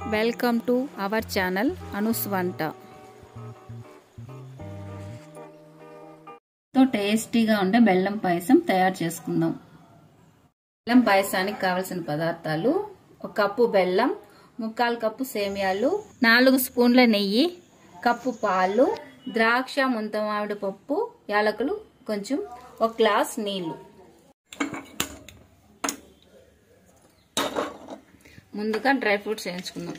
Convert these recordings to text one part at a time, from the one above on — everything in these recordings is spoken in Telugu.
వెల్కమ్ టు అవర్ ఛానల్ అనుస్ వంట తో టేస్టీగా ఉండే బెల్లం పాయసం తయారు చేసుకుందాం బెల్లం పాయసానికి కావలసిన పదార్థాలు ఒక కప్పు బెల్లం ముక్కాలు కప్పు సేమియాలు నాలుగు స్పూన్ల నెయ్యి కప్పు పాలు ద్రాక్ష ముంత మామిడి పప్పు యాలకులు కొంచెం ఒక గ్లాస్ నీళ్లు ముందుగా డ్రై ఫ్రూట్స్ వేయించుకుందాం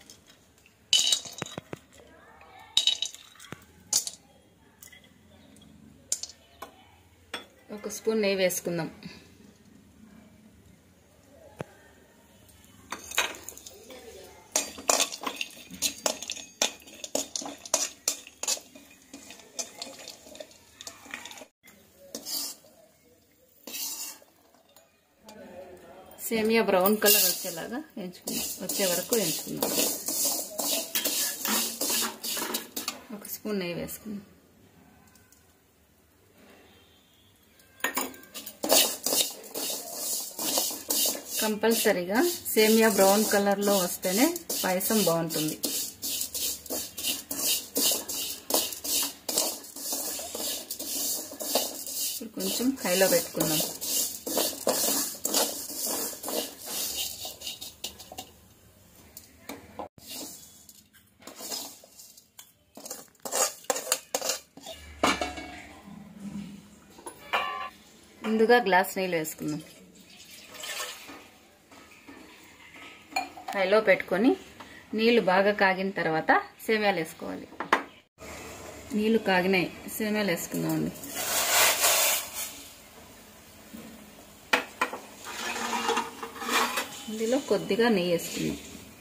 ఒక స్పూన్ నెయ్యి వేసుకుందాం సేమియా బ్రౌన్ కలర్ వచ్చేలాగా వేయించుకుందాం వచ్చే వరకు వేయించుకుందాం ఒక స్పూన్ నెయ్యి వేసుకుందాం కంపల్సరీగా సేమియా బ్రౌన్ కలర్లో వస్తేనే పాయసం బాగుంటుంది ఇప్పుడు కొంచెం హైలో పెట్టుకుందాం ముందుగా గ్లాస్ నీళ్ళు వేసుకుందాం హైలో పెట్టుకొని నీళ్లు బాగా కాగిన తర్వాత సేమ్యాలు వేసుకోవాలి నీళ్లు కాగినాయి సేమ్యాలు వేసుకుందామండి ఇందులో కొద్దిగా నెయ్యి వేసుకుందాం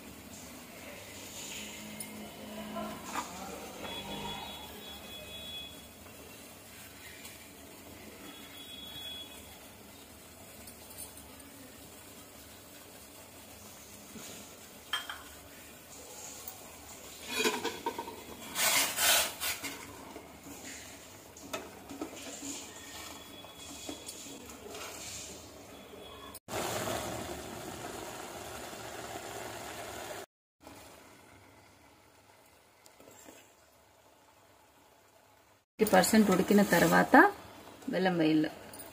ఫిఫ్టీ పర్సెంట్ ఉడికిన తర్వాత బెల్లం వేయాలి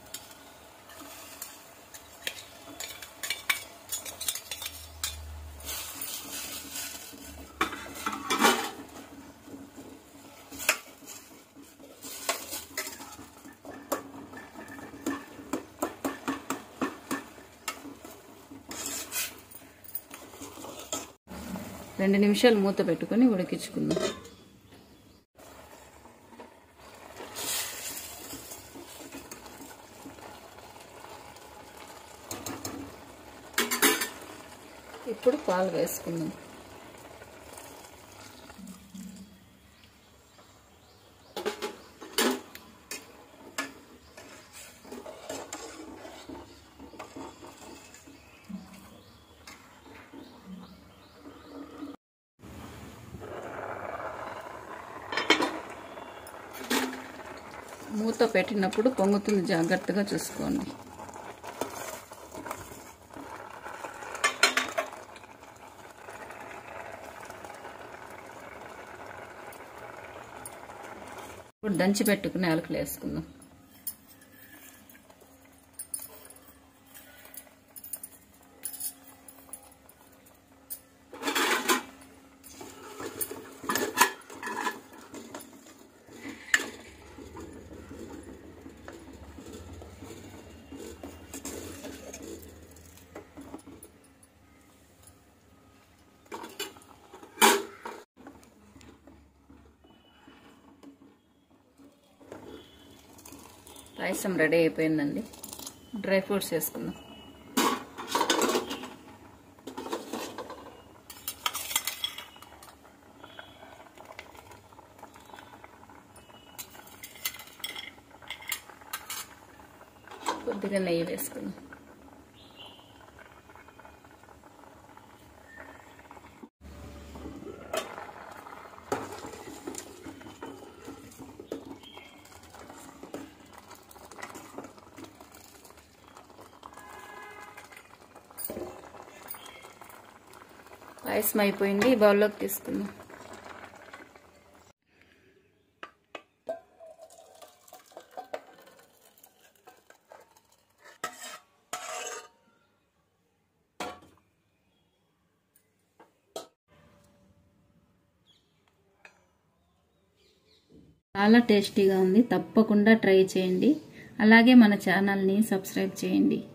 రెండు నిమిషాలు మూత పెట్టుకొని ఉడికించుకుందాం ఇప్పుడు పాలు వేసుకుందాం మూత పెట్టినప్పుడు పొంగుతుంది జాగ్రత్తగా చూసుకోండి ఇప్పుడు దంచి పెట్టుకుని యాలకులు వేసుకుందాం పాయసం రెడీ అయిపోయిందండి డ్రై ఫ్రూట్స్ వేసుకుందాం కొద్దిగా నెయ్యి వేసుకుందాం పాయసం అయిపోయింది ఈ బౌల్లోకి తీసుకుందాం చాలా టేస్టీగా ఉంది తప్పకుండా ట్రై చేయండి అలాగే మన ఛానల్ని సబ్స్క్రైబ్ చేయండి